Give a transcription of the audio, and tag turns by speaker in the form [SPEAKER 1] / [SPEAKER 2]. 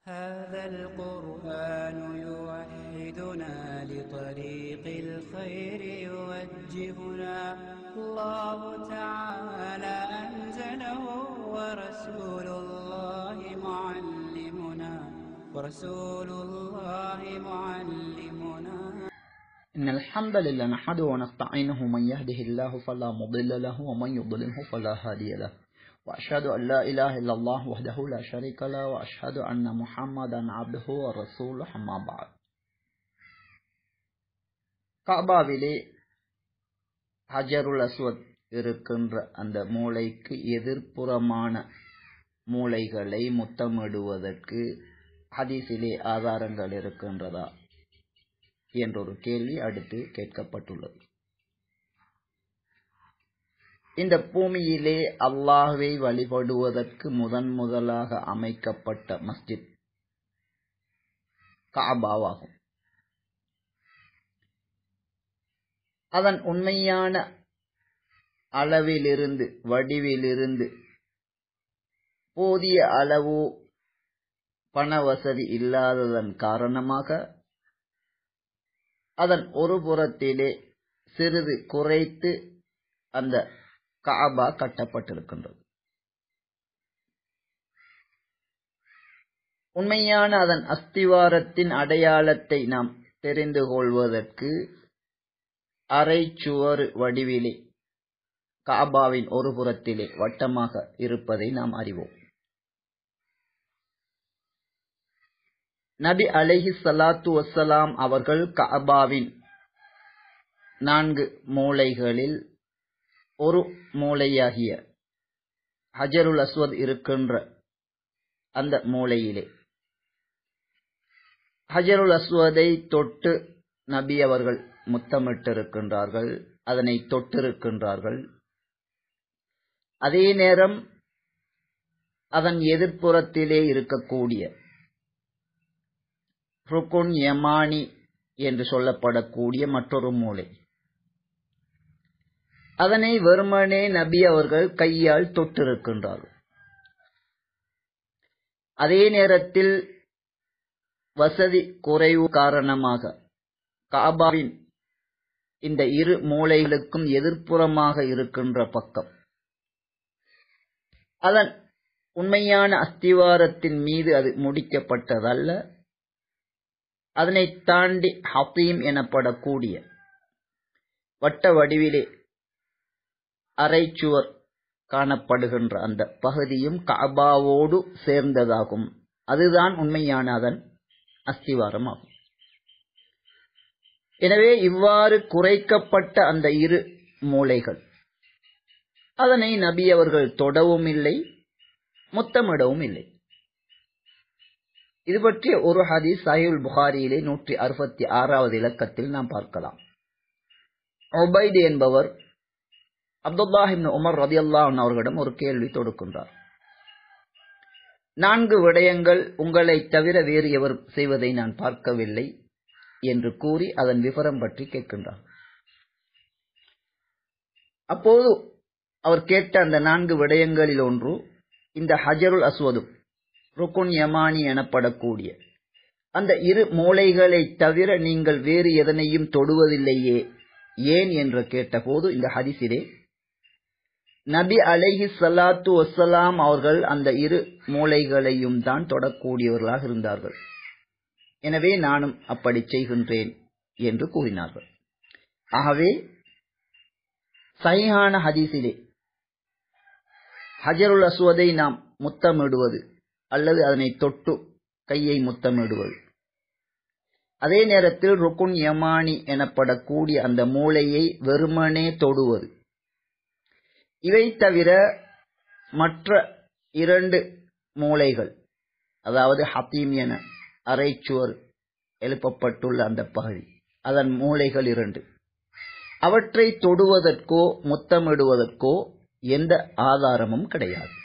[SPEAKER 1] هذا القرآن يوحدنا لطريق الخير يوجهنا الله تعالى أنزله ورسول الله معلمنا ورسول الله معلمنا
[SPEAKER 2] إن الحمد لله نحمده ونستعينه من يهده الله فلا مضل له ومن يضلله فلا هادي له وأشهد أن لا إله إلا الله وحده لا شريك له وأشهد أن محمدا عبده ورسوله أما بعد காபாவிலே ஹஜருல் அஸ்வத் இருக்கின்ற அந்த மூளைக்கு எதிர்ப்புறமான மூளைகளை முத்தமிடுவதற்கு ஹதீஸிலே ஆதாரங்கள் இருக்கின்றதா என்றொரு கேள்வி அடுத்து கேட்கப்பட்டுள்ளது இந்த பூமியிலே அல்லாஹ்வை வழிபடுவதற்கு முதன் முதலாக அமைக்கப்பட்ட மஸ்ஜித் காபாவாகும் அதன் உண்மையான அளவிலிருந்து வடிவிலிருந்து போதிய அளவு பண வசதி இல்லாததன் காரணமாக அதன் ஒரு புறத்திலே சிறிது குறைத்து அந்த காபா கட்டப்பட்டிருக்கின்றது உண்மையான அதன் அஸ்திவாரத்தின் அடையாளத்தை நாம் தெரிந்து கொள்வதற்கு அரை சுவர் வடிவிலே காபாவின் ஒரு புறத்திலே வட்டமாக இருப்பதை நாம் அறிவோம் நபி அலைஹி சலாத்து வசலாம் அவர்கள் கஅபாவின் நான்கு மூலைகளில் ஒரு மூலையாகிய ஹஜருல் அஸ்வத் இருக்கின்ற அந்த மூலையிலே ஹஜருல் அஸ்வதை தொட்டு நபி அவர்கள் முத்தமிட்டிருக்கின்றார்கள் அதனை தொட்டிருக்கின்றார்கள் அதே நேரம் அதன் எதிர்ப்புறத்திலே இருக்கக்கூடிய ருக்குன் யமானி என்று சொல்லப்படக்கூடிய மற்றொரு மூலை அதனை வெறுமனே நபி அவர்கள் கையால் தொட்டிருக்கின்றார்கள் அதே நேரத்தில் வசதி குறைவு காரணமாக காபாவின் இந்த இரு மூலைகளுக்கும் எதிர்ப்புறமாக இருக்கின்ற பக்கம் அதன் உண்மையான அஸ்திவாரத்தின் மீது அது முடிக்கப்பட்டதல்ல அதனை தாண்டி ஹபீம் எனப்படக்கூடிய வட்ட வடிவிலே அரைச்சுவர் காணப்படுகின்ற அந்த பகுதியும் காபாவோடு சேர்ந்ததாகும் அதுதான் உண்மையான அதன் அஸ்திவாரம் ஆகும் எனவே இவ்வாறு குறைக்கப்பட்ட அந்த இரு மூளைகள் அதனை நபி அவர்கள் தொடவும் இல்லை முத்தமிடவும் இல்லை இது பற்றிய ஒரு ஹதீஸ் சாஹில் புகாரியிலே நூற்றி அறுபத்தி ஆறாவது இலக்கத்தில் நாம் பார்க்கலாம் ஒபைது என்பவர் அப்துல்லாஹின் உமர் ரதி அல்லாஹன் அவர்களிடம் ஒரு கேள்வி தொடுக்கின்றார் நான்கு விடயங்கள் உங்களை தவிர வேறு எவர் செய்வதை நான் பார்க்கவில்லை என்று கூறி அதன் விவரம் பற்றி கேட்கின்றார் அப்போது அவர் கேட்ட அந்த நான்கு விடயங்களில் ஒன்று இந்த ஹஜருல் அஸ்வதும் ருக்குன் யமானி எனப்படக்கூடிய அந்த இரு மூளைகளை தவிர நீங்கள் வேறு எதனையும் தொடுவதில்லையே ஏன் என்று கேட்டபோது இந்த ஹதிசிலே நபி அலைஹி சலாத்து வசலாம் அவர்கள் அந்த இரு மூளைகளையும் தான் தொடக்கூடியவர்களாக இருந்தார்கள் எனவே நானும் அப்படி செய்கின்றேன் என்று கூறினார்கள் ஆகவே சைஹான ஹதீஸிலே ஹஜருல் அஸ்வதை நாம் முத்தமிடுவது அல்லது அதனை தொட்டு கையை முத்தமிடுவது அதே நேரத்தில் ருக்குன் யமானி எனப்படக்கூடிய அந்த மூளையை வெறுமனே தொடுவது இவை தவிர மற்ற இரண்டு மூளைகள் அதாவது ஹத்தீம் என அரைச்சுவர் எழுப்பப்பட்டுள்ள அந்த பகுதி அதன் மூளைகள் இரண்டு அவற்றை தொடுவதற்கோ முத்தமிடுவதற்கோ எந்த ஆதாரமும் கிடையாது